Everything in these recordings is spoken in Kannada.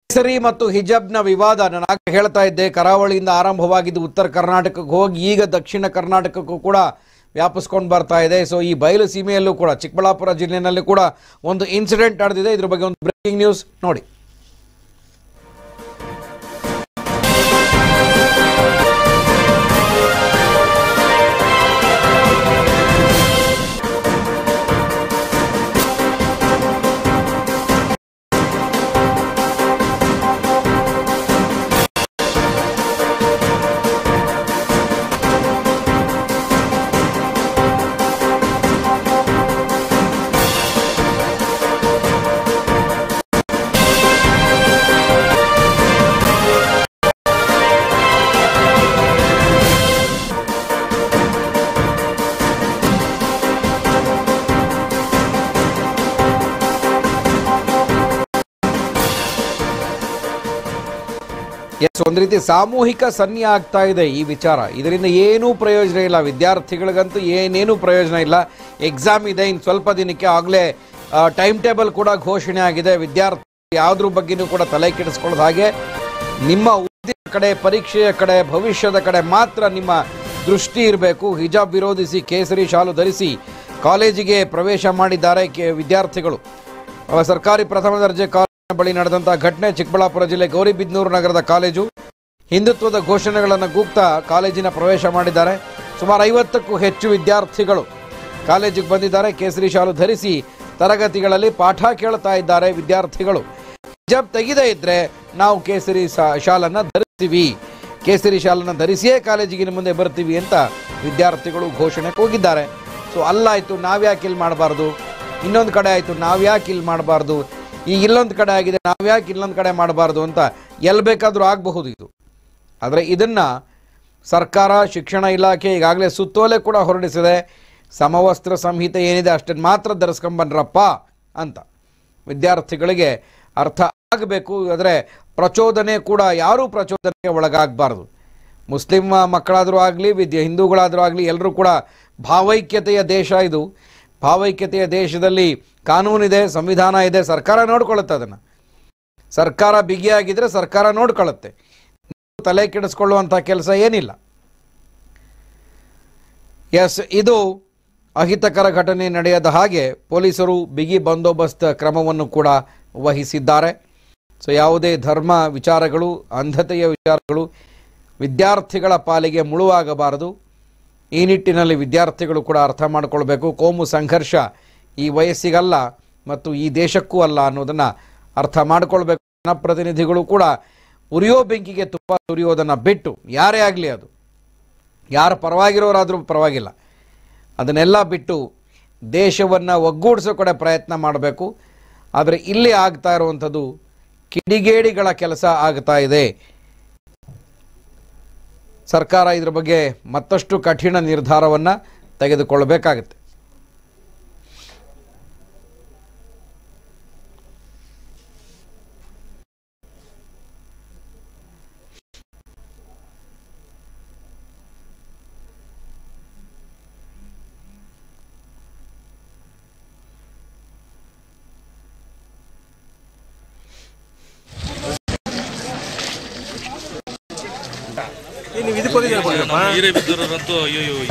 ಕೇಸರಿ ಮತ್ತು ಹಿಜಬ್ನ ವಿವಾದ ನಾನು ಆಗ ಹೇಳ್ತಾ ಇದ್ದೆ ಕರಾವಳಿಯಿಂದ ಆರಂಭವಾಗಿದ್ದು ಉತ್ತರ ಕರ್ನಾಟಕಕ್ಕೆ ಹೋಗಿ ಈಗ ದಕ್ಷಿಣ ಕರ್ನಾಟಕಕ್ಕೂ ಕೂಡ ವ್ಯಾಪಿಸ್ಕೊಂಡು ಬರ್ತಾ ಇದೆ ಸೊ ಈ ಬಯಲು ಸೀಮೆಯಲ್ಲೂ ಕೂಡ ಚಿಕ್ಕಬಳ್ಳಾಪುರ ಜಿಲ್ಲೆಯಲ್ಲಿ ಕೂಡ ಒಂದು ಇನ್ಸಿಡೆಂಟ್ ನಡೆದಿದೆ ಇದ್ರ ಬಗ್ಗೆ ಒಂದು ಬ್ರೇಕಿಂಗ್ ನ್ಯೂಸ್ ನೋಡಿ ಎಸ್ ಒಂದು ರೀತಿ ಸಾಮೂಹಿಕ ಸನ್ನಿ ಆಗ್ತಾ ಇದೆ ಈ ವಿಚಾರ ಇದರಿಂದ ಏನೂ ಪ್ರಯೋಜನ ಇಲ್ಲ ವಿದ್ಯಾರ್ಥಿಗಳಿಗಂತೂ ಏನೇನೂ ಪ್ರಯೋಜನ ಇಲ್ಲ ಎಕ್ಸಾಮ್ ಇದೆ ಇನ್ನು ಸ್ವಲ್ಪ ದಿನಕ್ಕೆ ಆಗಲೇ ಟೈಮ್ ಟೇಬಲ್ ಕೂಡ ಘೋಷಣೆ ಆಗಿದೆ ವಿದ್ಯಾರ್ಥಿ ಯಾವುದ್ರ ಬಗ್ಗೆನೂ ಕೂಡ ತಲೆ ಕೆಡಿಸ್ಕೊಳ್ಳೋದು ಹಾಗೆ ನಿಮ್ಮ ಓದಿನ ಕಡೆ ಪರೀಕ್ಷೆಯ ಕಡೆ ಭವಿಷ್ಯದ ಕಡೆ ಮಾತ್ರ ನಿಮ್ಮ ದೃಷ್ಟಿ ಇರಬೇಕು ಹಿಜಾಬ್ ವಿರೋಧಿಸಿ ಕೇಸರಿ ಶಾಲು ಧರಿಸಿ ಕಾಲೇಜಿಗೆ ಪ್ರವೇಶ ಮಾಡಿದ್ದಾರೆ ಕೆ ವಿದ್ಯಾರ್ಥಿಗಳು ಅವ ಸರ್ಕಾರಿ ಪ್ರಥಮ ದರ್ಜೆ ಕಾಲೇಜಿನ ಬಳಿ ನಡೆದಂತಹ ಘಟನೆ ಚಿಕ್ಕಬಳ್ಳಾಪುರ ಜಿಲ್ಲೆ ಗೌರಿಬಿದನೂರು ನಗರದ ಕಾಲೇಜು ಹಿಂದುತ್ವದ ಘೋಷಣೆಗಳನ್ನು ಕೂಗ್ತಾ ಕಾಲೇಜಿನ ಪ್ರವೇಶ ಮಾಡಿದ್ದಾರೆ ಸುಮಾರು ಐವತ್ತಕ್ಕೂ ಹೆಚ್ಚು ವಿದ್ಯಾರ್ಥಿಗಳು ಕಾಲೇಜಿಗೆ ಬಂದಿದ್ದಾರೆ ಕೇಸರಿ ಶಾಲು ಧರಿಸಿ ತರಗತಿಗಳಲ್ಲಿ ಪಾಠ ಕೇಳ್ತಾ ಇದ್ದಾರೆ ವಿದ್ಯಾರ್ಥಿಗಳು ಹಿಜಾಬ್ ತೆಗೆದೇ ಇದ್ರೆ ನಾವು ಕೇಸರಿ ಸಾ- ಶಾಲನ್ನ ಧರಿಸ್ತೀವಿ ಕೇಸರಿ ಶಾಲನ್ನ ಧರಿಸಿಯೇ ಕಾಲೇಜಿಗೆ ಇನ್ನು ಮುಂದೆ ಬರ್ತೀವಿ ಅಂತ ವಿದ್ಯಾರ್ಥಿಗಳು ಘೋಷಣೆ ಹೋಗಿದ್ದಾರೆ ಸೊ ಅಲ್ಲಾಯ್ತು ನಾವ್ಯಾಕೆ ಇಲ್ಲಿ ಮಾಡಬಾರ್ದು ಇನ್ನೊಂದು ಕಡೆ ಆಯ್ತು ನಾವ್ಯಾಕೆ ಇಲ್ಲಿ ಮಾಡಬಾರ್ದು ಈಗ ಇಲ್ಲೊಂದು ಕಡೆ ಆಗಿದೆ ನಾವ್ಯಾಕೆ ಇಲ್ಲೊಂದು ಕಡೆ ಮಾಡಬಾರ್ದು ಅಂತ ಎಲ್ಲಿ ಬೇಕಾದರೂ ಆಗಬಹುದು ಇದು ಆದರೆ ಇದನ್ನ ಸರ್ಕಾರ ಶಿಕ್ಷಣ ಇಲಾಖೆ ಈಗಾಗಲೇ ಸುತ್ತೋಲೆ ಕೂಡ ಹೊರಡಿಸಿದೆ ಸಮವಸ್ತ್ರ ಸಂಹಿತೆ ಏನಿದೆ ಅಷ್ಟನ್ನು ಮಾತ್ರ ಧರಿಸ್ಕೊಂಬನ್ರಪ್ಪ ಅಂತ ವಿದ್ಯಾರ್ಥಿಗಳಿಗೆ ಅರ್ಥ ಆಗಬೇಕು ಆದರೆ ಪ್ರಚೋದನೆ ಕೂಡ ಯಾರೂ ಪ್ರಚೋದನೆಗೆ ಒಳಗಾಗಬಾರ್ದು ಮುಸ್ಲಿಂ ಮಕ್ಕಳಾದರೂ ಆಗಲಿ ವಿದ್ಯೆ ಹಿಂದೂಗಳಾದರೂ ಆಗಲಿ ಎಲ್ಲರೂ ಕೂಡ ಭಾವೈಕ್ಯತೆಯ ದೇಶ ಇದು ಭಾವೈಕ್ಯತೆಯ ದೇಶದಲ್ಲಿ ಕಾನೂನಿದೆ ಸಂವಿಧಾನ ಇದೆ ಸರ್ಕಾರ ನೋಡ್ಕೊಳ್ಳುತ್ತೆ ಅದನ್ನು ಸರ್ಕಾರ ಬಿಗಿಯಾಗಿದ್ರೆ ಸರ್ಕಾರ ನೋಡ್ಕೊಳ್ಳುತ್ತೆ ತಲೆ ಕೆಡಿಸ್ಕೊಳ್ಳುವಂಥ ಕೆಲಸ ಏನಿಲ್ಲ ಎಸ್ ಇದು ಅಹಿತಕರ ಘಟನೆ ನಡೆಯದ ಹಾಗೆ ಪೊಲೀಸರು ಬಿಗಿ ಬಂದೋಬಸ್ತ್ ಕ್ರಮವನ್ನು ಕೂಡ ವಹಿಸಿದ್ದಾರೆ ಸೊ ಯಾವುದೇ ಧರ್ಮ ವಿಚಾರಗಳು ಅಂಧತೆಯ ವಿಚಾರಗಳು ವಿದ್ಯಾರ್ಥಿಗಳ ಪಾಲಿಗೆ ಮುಳುವಾಗಬಾರದು ಈ ನಿಟ್ಟಿನಲ್ಲಿ ವಿದ್ಯಾರ್ಥಿಗಳು ಕೂಡ ಅರ್ಥ ಮಾಡಿಕೊಳ್ಬೇಕು ಕೋಮು ಸಂಘರ್ಷ ಈ ವಯಸ್ಸಿಗಲ್ಲ ಮತ್ತು ಈ ದೇಶಕ್ಕೂ ಅಲ್ಲ ಅನ್ನೋದನ್ನು ಅರ್ಥ ಮಾಡಿಕೊಳ್ಬೇಕು ಜನಪ್ರತಿನಿಧಿಗಳು ಕೂಡ ಉರಿಯೋ ಬೆಂಕಿಗೆ ತುಪ್ಪ ಸುರಿಯೋದನ್ನು ಬಿಟ್ಟು ಯಾರೇ ಆಗಲಿ ಅದು ಯಾರ ಪರವಾಗಿರೋರಾದರೂ ಪರವಾಗಿಲ್ಲ ಅದನ್ನೆಲ್ಲ ಬಿಟ್ಟು ದೇಶವನ್ನು ಒಗ್ಗೂಡಿಸೋ ಕಡೆ ಪ್ರಯತ್ನ ಮಾಡಬೇಕು ಆದರೆ ಇಲ್ಲಿ ಆಗ್ತಾ ಇರುವಂಥದ್ದು ಕಿಡಿಗೇಡಿಗಳ ಕೆಲಸ ಆಗ್ತಾ ಇದೆ ಸರ್ಕಾರ ಇದ್ರ ಬಗ್ಗೆ ಮತ್ತಷ್ಟು ಕಠಿಣ ನಿರ್ಧಾರವನ್ನು ತೆಗೆದುಕೊಳ್ಳಬೇಕಾಗುತ್ತೆ ನೀವು ಇದಕ್ಕೆ ಹೋಗಿದ್ದೀರಪ್ಪ ನೀರೇ ಬಿದ್ದಿರೋರಂತೂ ಅಯ್ಯೋ ಅಯ್ಯೋ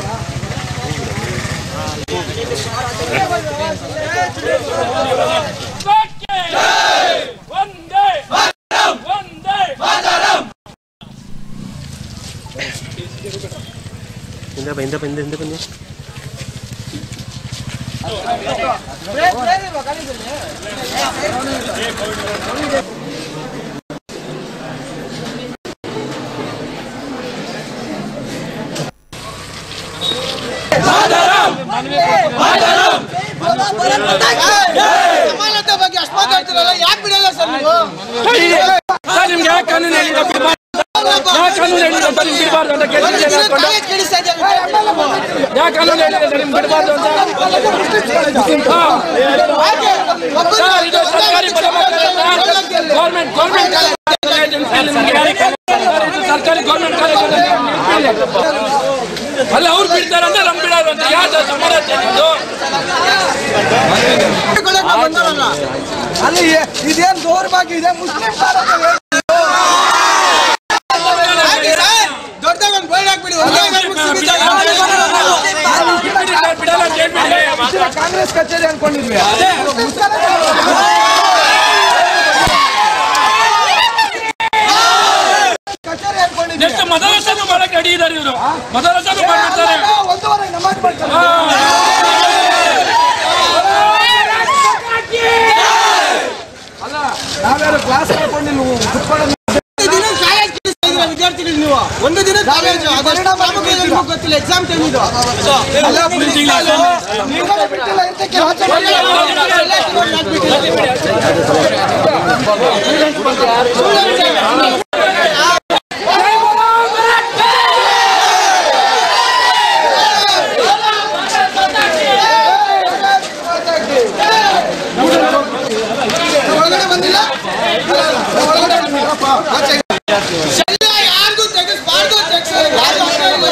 ಒಂದೇ ಒಂದೇ ಹಿಂದೆ ಬಾ ಹಿಂದೆ ಬಾ ಹಿಂದೆ ಹಿಂದೆ ಬನ್ನಿ ಸಮಾನತೆ ಬಗ್ಗೆ ಅಷ್ಟು ಮಾತಾಡ್ತಿರಲ್ಲ ಯಾಕೆ ಬಿಡಲ್ಲ ಸರ್ ನೀವು ನಿಮ್ಗೆ ಯಾಕೆ ಕಾನೂನು ಹೇಳಿಲ್ಲ ಬಿಡ್ಬಾರ್ದು ಯಾಕೆ ಕಾನೂನು ಹೇಳಿಲ್ಲ ಅಂತ ನಿಮ್ಗೆ ಬಿಡಬಾರ್ದು ಅಂತ ಕೇಳ್ತಿದ್ದೀರಾ ಹಾಕೊಂಡು? ಕಾಲೇಜ್ ಕೆಡಿಸ್ತಾ ಇದ್ದಾರೆ. ಯಾಕೆ ಕಾನೂನು ಹೇಳಿಲ್ಲ ಅಂತ ನಿಮ್ಗೆ ಬಿಡಬಾರ್ದು ಅಂತ ಹಾ. ಸರ್, ಇದು ಸರ್ಕಾರಿ ಪದ ಗೌರ್ಮೆಂಟ್ ಗೌರ್ಮೆಂಟ್ ಕಾಲೇಜ್ ನಿಮ್ಗೆ ಯಾರಿಗೆ ಕಾನೂನು? ಸರ್, ಇದು ಸರ್ಕಾರಿ ಗೌರ್ಮೆಂಟ್ ಕಾಲೇಜ್ ಅಲ್ಲ ಅವ್ರು ಬಿಡ್ತಾರೆ ಅಂದ್ರೆ ನಮ್ ಬಿಡೋದು ಅಂತ ಯಾವ್ದು ಸಮಾನತೆ ನಿಮ್ದು ಬಂದವರಲ್ಲ ಅಲ್ಲಿ ಇದೇನ್ ದೌರ್ಭಾಗ್ಯ ಇದೆ ಮುಸ್ಲಿಂ ದೊಡ್ಡದಾಗ ಒಂದು ಬೋರ್ಡ್ ಹಾಕ್ಬಿಡಿ ಒಂದೇ ಮುಸ್ಲಿಂ ಇದ್ದಾರೆ. ಬಿಡಲ್ಲ ಅಂತ ಹೇಳ್ಬಿಡಿ ಕಾಂಗ್ರೆಸ್ ಕಚೇರಿ ಅನ್ಕೊಂಡಿದ್ವಿ ಕಚೇರಿ ಅನ್ಕೊಂಡಿದ್ವಿ ನೆಕ್ಸ್ಟ್ ಮದರಸನು ಮಾಡಕ್ಕೆ ರೆಡಿ ಇದಾರೆ ಇವರು ಮದರಸನು ಮಾಡ್ಬಿಡ್ತಾರೆ ಒಂದೂವರೆ ನಮಾಜ್ ಮಾಡ್ತಾರೆ ಅಲ್ಲ ನಾವ್ಯಾರು ಕ್ಲಾಸ್ ಹಾಕೊಂಡಿಲ್ಲ ಕುತ್ಕೊಳ್ಳೋದು ದಿನ ಕಾಲೇಜ್ ವಿದ್ಯಾರ್ಥಿಗಳು ನೀವು ಒಂದು ದಿನ ಕಾಲೇಜ್ ಗೊತ್ತಿಲ್ಲ ಎಕ್ಸಾಮ್ ಟೈಮ್ ಇದು ನೀವೇ ಬಿಟ್ಟಿಲ್ಲ ಇಂತಕ್ಕೆ ಆಚೆ ಒಳಗಡೆ ಬಂದಿಲ್ಲ ಒಳಗಡೆ ಬಂದಿಲ್ಲಪ್ಪ. ಆಚೆ ಎಲ್ಲ ಯಾರ್ಗೂ ತೆಗಿಸ್ಬಾರ್ದು ತೆಗ್ಸಿ ಯಾರ್ಗೂ ಅಷ್ಟೇ ಇಲ್ಲ.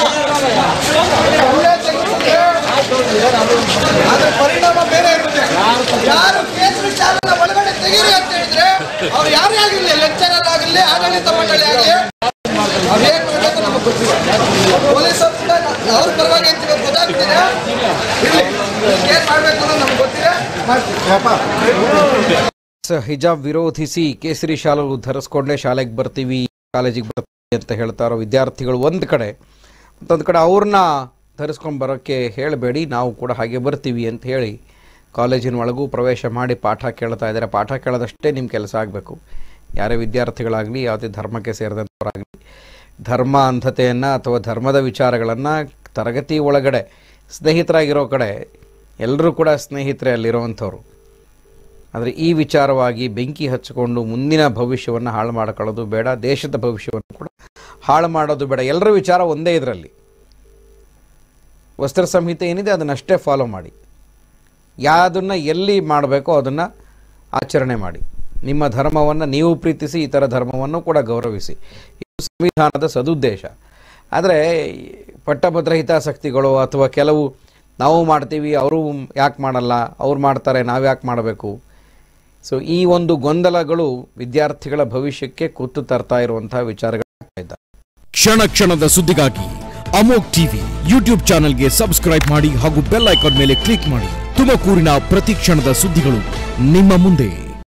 ಅದ್ರ ಪರಿಣಾಮ ಬೇರೆ ಇರುತ್ತೆ ಯಾರು ಕೇಸರಿ ಚಾಲನ ಒಳಗಡೆ ತೆಗೀರಿ ಅಂತ ಹೇಳಿದ್ರೆ ಅವ್ರು ಯಾರೇ ಆಗಿರ್ಲಿ ಲೆಕ್ಚರರ್ ಆಗಿರ್ಲಿ ಆಡಳಿತ ಮಂಡಳಿ ಆಗಲಿ ಅವ್ರು ಏನ್ ಮಾಡ್ಬೇಕು ನಮಗೆ ಗೊತ್ತಿಲ್ಲ ಪೊಲೀಸ್ ಅವ್ರ ಪರವಾಗಿ ಅಂತ ಇವತ್ತು ಗೊತ್ತಾಗ್ತಿದೆ ಇರ್ಲಿ ಏನ್ ಮಾಡ್ಬೇಕು ಅನ್ನೋದು ನಮ್ಗೆ ಗೊತ್ತಿದೆ ಮಾಡ್ತೀವಿ ಸ- ಹಿಜಾಬ್ ವಿರೋಧಿಸಿ ಕೇಸರಿ ಶಾಲು ಧರಿಸ್ಕೊಂಡೇ ಶಾಲೆಗೆ ಬರ್ತೀವಿ ಕಾಲೇಜಿಗೆ ಬರ್ತೀವಿ ಅಂತ ಹೇಳ್ತಾ ಇರೋ ವಿದ್ಯಾರ್ಥಿಗಳು ಒಂದು ಕಡೆ ಮತ್ತೊಂದು ಕಡೆ ಅವ್ರನ್ನ ಧರಿಸ್ಕೊಂಡು ಬರೋಕ್ಕೆ ಹೇಳಬೇಡಿ ನಾವು ಕೂಡ ಹಾಗೆ ಬರ್ತೀವಿ ಅಂತ ಹೇಳಿ ಕಾಲೇಜಿನ ಒಳಗೂ ಪ್ರವೇಶ ಮಾಡಿ ಪಾಠ ಕೇಳ್ತಾ ಇದ್ದಾರೆ ಪಾಠ ಕೇಳೋದಷ್ಟೇ ನಿಮ್ಮ ಕೆಲಸ ಆಗಬೇಕು ಯಾರೇ ವಿದ್ಯಾರ್ಥಿಗಳಾಗಲಿ ಯಾವುದೇ ಧರ್ಮಕ್ಕೆ ಸೇರಿದಂಥವರಾಗಲಿ ಧರ್ಮ ಅಂಧತೆಯನ್ನು ಅಥವಾ ಧರ್ಮದ ವಿಚಾರಗಳನ್ನು ತರಗತಿ ಒಳಗಡೆ ಸ್ನೇಹಿತರಾಗಿರೋ ಕಡೆ ಎಲ್ಲರೂ ಕೂಡ ಸ್ನೇಹಿತರೆ ಅಲ್ಲಿರೋವಂಥವ್ರು ಆದರೆ ಈ ವಿಚಾರವಾಗಿ ಬೆಂಕಿ ಹಚ್ಚಿಕೊಂಡು ಮುಂದಿನ ಭವಿಷ್ಯವನ್ನು ಹಾಳು ಮಾಡ್ಕೊಳ್ಳೋದು ಬೇಡ ದೇಶದ ಭವಿಷ್ಯವನ್ನು ಕೂಡ ಹಾಳು ಮಾಡೋದು ಬೇಡ ಎಲ್ಲರ ವಿಚಾರ ಒಂದೇ ಇದರಲ್ಲಿ ವಸ್ತ್ರ ಸಂಹಿತೆ ಏನಿದೆ ಅದನ್ನಷ್ಟೇ ಫಾಲೋ ಮಾಡಿ ಯಾವುದನ್ನು ಎಲ್ಲಿ ಮಾಡಬೇಕೋ ಅದನ್ನು ಆಚರಣೆ ಮಾಡಿ ನಿಮ್ಮ ಧರ್ಮವನ್ನು ನೀವು ಪ್ರೀತಿಸಿ ಇತರ ಧರ್ಮವನ್ನು ಕೂಡ ಗೌರವಿಸಿ ಇದು ಸಂವಿಧಾನದ ಸದುದ್ದೇಶ ಆದರೆ ಪಟ್ಟಭದ್ರ ಹಿತಾಸಕ್ತಿಗಳು ಅಥವಾ ಕೆಲವು ನಾವು ಮಾಡ್ತೀವಿ ಅವರು ಯಾಕೆ ಮಾಡಲ್ಲ ಅವ್ರು ಮಾಡ್ತಾರೆ ನಾವು ಯಾಕೆ ಮಾಡಬೇಕು ಸೊ ಈ ಒಂದು ಗೊಂದಲಗಳು ವಿದ್ಯಾರ್ಥಿಗಳ ಭವಿಷ್ಯಕ್ಕೆ ಕುತ್ತು ತರ್ತಾ ಇರುವಂತಹ ವಿಚಾರಗಳಾಗ್ತಾ ಇದ್ದಾವೆ ಕ್ಷಣ ಕ್ಷಣದ ಸುದ್ದಿಗಾಗಿ ಅಮೋಕ್ ಟಿವಿ ಯೂಟ್ಯೂಬ್ ಚಾನೆಲ್ಗೆ ಸಬ್ಸ್ಕ್ರೈಬ್ ಮಾಡಿ ಹಾಗೂ ಬೆಲ್ ಐಕಾನ್ ಮೇಲೆ ಕ್ಲಿಕ್ ಮಾಡಿ ತುಮಕೂರಿನ ಪ್ರತಿ ಕ್ಷಣದ ಸುದ್ದಿಗಳು ನಿಮ್ಮ ಮುಂದೆ